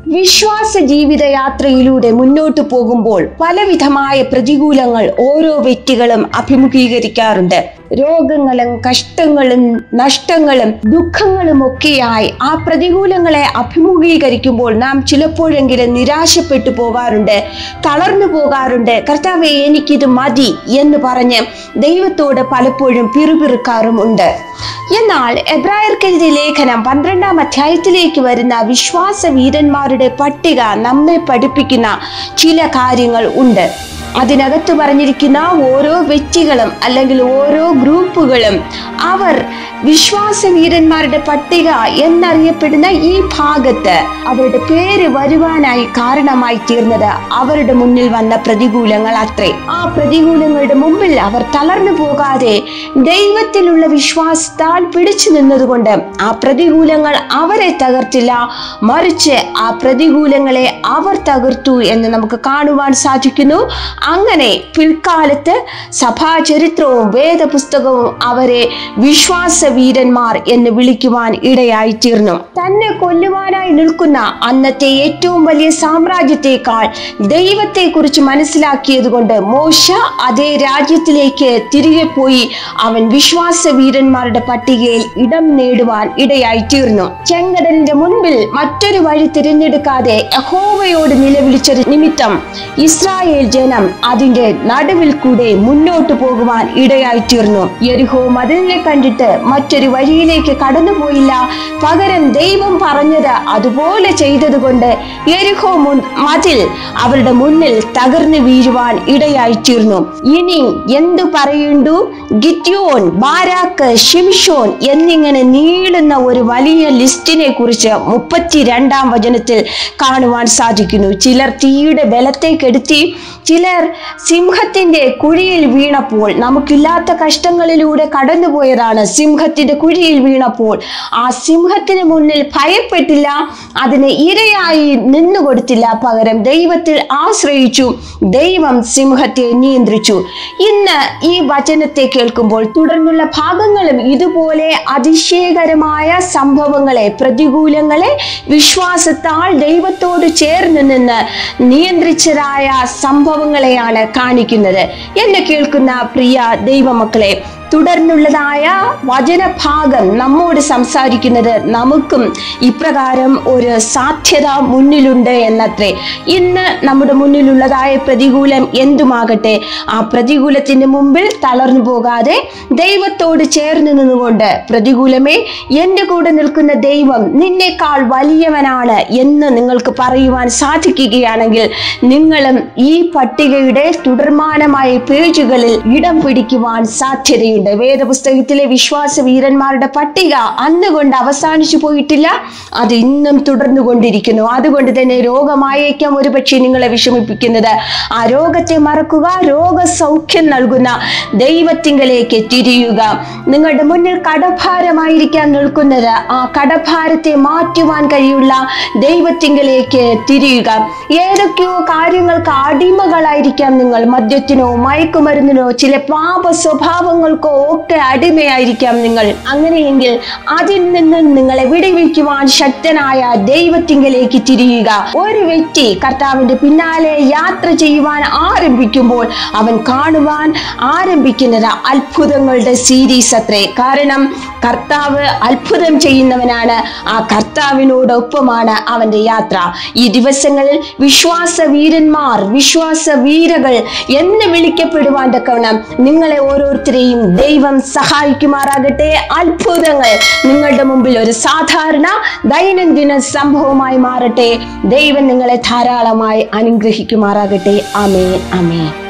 വിശ്വാസ ജീവിത യാത്രയിലൂടെ മുന്നോട്ട് പോകുമ്പോൾ പലവിധമായ പ്രതികൂലങ്ങൾ ഓരോ വ്യക്തികളും അഭിമുഖീകരിക്കാറുണ്ട് രോഗങ്ങളും കഷ്ടങ്ങളും നഷ്ടങ്ങളും ദുഃഖങ്ങളും ഒക്കെയായി ആ പ്രതികൂലങ്ങളെ അഭിമുഖീകരിക്കുമ്പോൾ നാം ചിലപ്പോഴെങ്കിലും നിരാശപ്പെട്ടു പോകാറുണ്ട് തളർന്നു പോകാറുണ്ട് കർത്താവെ എനിക്കിത് മതി എന്ന് പറഞ്ഞ് ദൈവത്തോട് പലപ്പോഴും പിറുപിറുക്കാറുമുണ്ട് എന്നാൽ എബ്രായർക്കെഴുതിയ ലേഖനം പന്ത്രണ്ടാം അധ്യായത്തിലേക്ക് വരുന്ന വിശ്വാസ വീരന്മാരുടെ പട്ടിക നമ്മെ പഠിപ്പിക്കുന്ന ചില കാര്യങ്ങൾ ഉണ്ട് അതിനകത്ത് പറഞ്ഞിരിക്കുന്ന ഓരോ വ്യക്തികളും അല്ലെങ്കിൽ ഓരോ ഗ്രൂപ്പുകളും അവർ വിശ്വാസ വീരന്മാരുടെ പട്ടിക എന്നറിയപ്പെടുന്ന ഈ ഭാഗത്ത് അവരുടെ പേര് വരുവാനായി കാരണമായി തീർന്നത് അവരുടെ മുന്നിൽ വന്ന പ്രതികൂലങ്ങൾ അത്രേ ആ പ്രതികൂലങ്ങളുടെ മുമ്പിൽ അവർ തളർന്നു പോകാതെ ദൈവത്തിലുള്ള വിശ്വാസത്താൽ പിടിച്ചു നിന്നതുകൊണ്ട് ആ പ്രതികൂലങ്ങൾ അവരെ തകർത്തില്ല മറിച്ച് ആ പ്രതികൂലങ്ങളെ അവർ തകർത്തു എന്ന് നമുക്ക് കാണുവാൻ സാധിക്കുന്നു അങ്ങനെ പിൽക്കാലത്ത് സഭാചരിത്രവും വേദപുസ്തകവും അവരെ വിശ്വാസ വീരന്മാർ എന്ന് വിളിക്കുവാൻ ഇടയായി തീർന്നു തന്നെ കൊല്ലുവാനായി നിൽക്കുന്ന അന്നത്തെ ഏറ്റവും വലിയ സാമ്രാജ്യത്തെക്കാൾ ദൈവത്തെക്കുറിച്ച് മനസ്സിലാക്കിയത് കൊണ്ട് മോശ അതേ രാജ്യത്തിലേക്ക് തിരികെ പോയി അവൻ വിശ്വാസ വീരന്മാരുടെ പട്ടികയിൽ ഇടം നേടുവാൻ ഇടയായി തീർന്നു ചെങ്കടലിന്റെ മുൻപിൽ മറ്റൊരു വഴി തിരഞ്ഞെടുക്കാതെ യഹോവയോട് നിലവിളിച്ചത് നിമിത്തം ഇസ്രായേൽ ജനം അതിന്റെ നടുവിൽ കൂടെ മുന്നോട്ട് പോകുവാൻ ഇടയായി തീർന്നു യെരിഹോ മതിലിനെ കണ്ടിട്ട് മറ്റൊരു വഴിയിലേക്ക് കടന്നുപോയില്ല പകരം ദൈവം പറഞ്ഞത് അതുപോലെ ചെയ്തതുകൊണ്ട് യെരിഹോ മുൻ- മതിൽ അവരുടെ മുന്നിൽ തകർന്നു വീഴുവാൻ ഇടയായി തീർന്നു ഇനി എന്തു പറയണ്ടു ഗിറ്റ്യോൻ ബാരാക്ക് ഷിംഷോൻ എന്നിങ്ങനെ നീളുന്ന ഒരു വലിയ ലിസ്റ്റിനെ കുറിച്ച് മുപ്പത്തിരണ്ടാം വചനത്തിൽ കാണുവാൻ സാധിക്കുന്നു ചിലർ തീയുടെ ബലത്തെ കെടുത്തി ചിലർ സിംഹത്തിന്റെ കുഴിയിൽ വീണപ്പോൾ നമുക്കില്ലാത്ത കഷ്ടങ്ങളിലൂടെ കടന്നുപോയതാണ് സിംഹത്തിന്റെ കുഴിയിൽ വീണപ്പോൾ ആ സിംഹത്തിന് മുന്നിൽ ഭയപ്പെട്ടില്ല അതിന് ഇരയായി നിന്നുകൊടുത്തില്ല പകരം ദൈവത്തിൽ ആശ്രയിച്ചു ദൈവം സിംഹത്തെ നിയന്ത്രിച്ചു ഇന്ന് ഈ വചനത്തെ കേൾക്കുമ്പോൾ തുടർന്നുള്ള ഭാഗങ്ങളും ഇതുപോലെ അതിശയകരമായ സംഭവങ്ങളെ പ്രതികൂലങ്ങളെ വിശ്വാസത്താൽ ദൈവത്തോട് ചേർന്ന് നിന്ന് നിയന്ത്രിച്ചതായ സംഭവങ്ങളെയാണ് കാണിക്കുന്നത് എന്നെ കേൾക്കുന്ന പ്രിയ ദൈവമക്കളെ തുടർന്നുള്ളതായ വചനഭാഗം നമ്മോട് സംസാരിക്കുന്നത് നമുക്കും ഇപ്രകാരം ഒരു സാധ്യത മുന്നിലുണ്ട് എന്നത്രേ ഇന്ന് നമ്മുടെ മുന്നിലുള്ളതായ പ്രതികൂലം എന്തുമാകട്ടെ ആ പ്രതികൂലത്തിന്റെ മുമ്പിൽ തളർന്നു പോകാതെ ദൈവത്തോട് ചേർന്ന് നിന്നുകൊണ്ട് പ്രതികൂലമേ എൻ്റെ കൂടെ നിൽക്കുന്ന ദൈവം നിന്നേക്കാൾ വലിയവനാണ് എന്ന് നിങ്ങൾക്ക് പറയുവാൻ സാധിക്കുകയാണെങ്കിൽ നിങ്ങളും ഈ പട്ടികയുടെ തുടർമാനമായ പേജുകളിൽ ഇടം പിടിക്കുവാൻ സാധ്യതയുണ്ട് വേദപുസ്തകത്തിലെ വിശ്വാസ വീരന്മാരുടെ പട്ടിക അന്നുകൊണ്ട് അവസാനിച്ചു പോയിട്ടില്ല അത് ഇന്നും തുടർന്നു കൊണ്ടിരിക്കുന്നു അതുകൊണ്ട് തന്നെ രോഗമായേക്കാം ഒരുപക്ഷെ നിങ്ങളെ വിഷമിപ്പിക്കുന്നത് ആ രോഗത്തെ മറക്കുക രോഗസൗഖ്യം നൽകുന്ന ദൈവത്തിങ്കലേക്ക് തിരിയുക നിങ്ങളുടെ മുന്നിൽ കടഭാരമായിരിക്കാൻ നിൽക്കുന്നത് ആ കടഭാരത്തെ മാറ്റുവാൻ കഴിയുള്ള ദൈവത്തിങ്കലേക്ക് തിരിയുക ഏതൊക്കെയോ കാര്യങ്ങൾക്ക് അടിമകളായിരിക്കാം നിങ്ങൾ മദ്യത്തിനോ മയക്കുമരുന്നിനോ ചില പാപ സ്വഭാവങ്ങൾക്കോ ഒക്കെ അടിമയായിരിക്കാം നിങ്ങൾ അങ്ങനെയെങ്കിൽ അതിൽ നിന്ന് നിങ്ങളെ വിടുവിക്കുവാൻ ശക്തനായ ദൈവത്തിങ്കലേക്ക് തിരിയുക ഒരു വ്യക്തി കർത്താവിന്റെ പിന്നാലെ യാത്ര ചെയ്യുവാൻ ആരംഭിക്കുമ്പോൾ അവൻ കാണുവാൻ ആരംഭിക്കുന്നത് അത്ഭുതങ്ങളുടെ സീരീസ് അത്രേ കാരണം കർത്താവ് അത്ഭുതം ചെയ്യുന്നവനാണ് ആ കർത്താവിനോടൊപ്പമാണ് അവന്റെ യാത്ര ഈ ദിവസങ്ങളിൽ വിശ്വാസ വീരന്മാർ വിശ്വാസ വീരകൾ എന്ന് വിളിക്കപ്പെടുവാൻ തക്കവണ്ണം നിങ്ങളെ ഓരോരുത്തരെയും ദൈവം സഹായിക്കുമാറാകട്ടെ അത്ഭുതങ്ങൾ നിങ്ങളുടെ മുമ്പിൽ ഒരു സാധാരണ ദൈനംദിന സംഭവമായി മാറട്ടെ ദൈവം നിങ്ങളെ ധാരാളമായി അനുഗ്രഹിക്കുമാറാകട്ടെ അമേ അമേ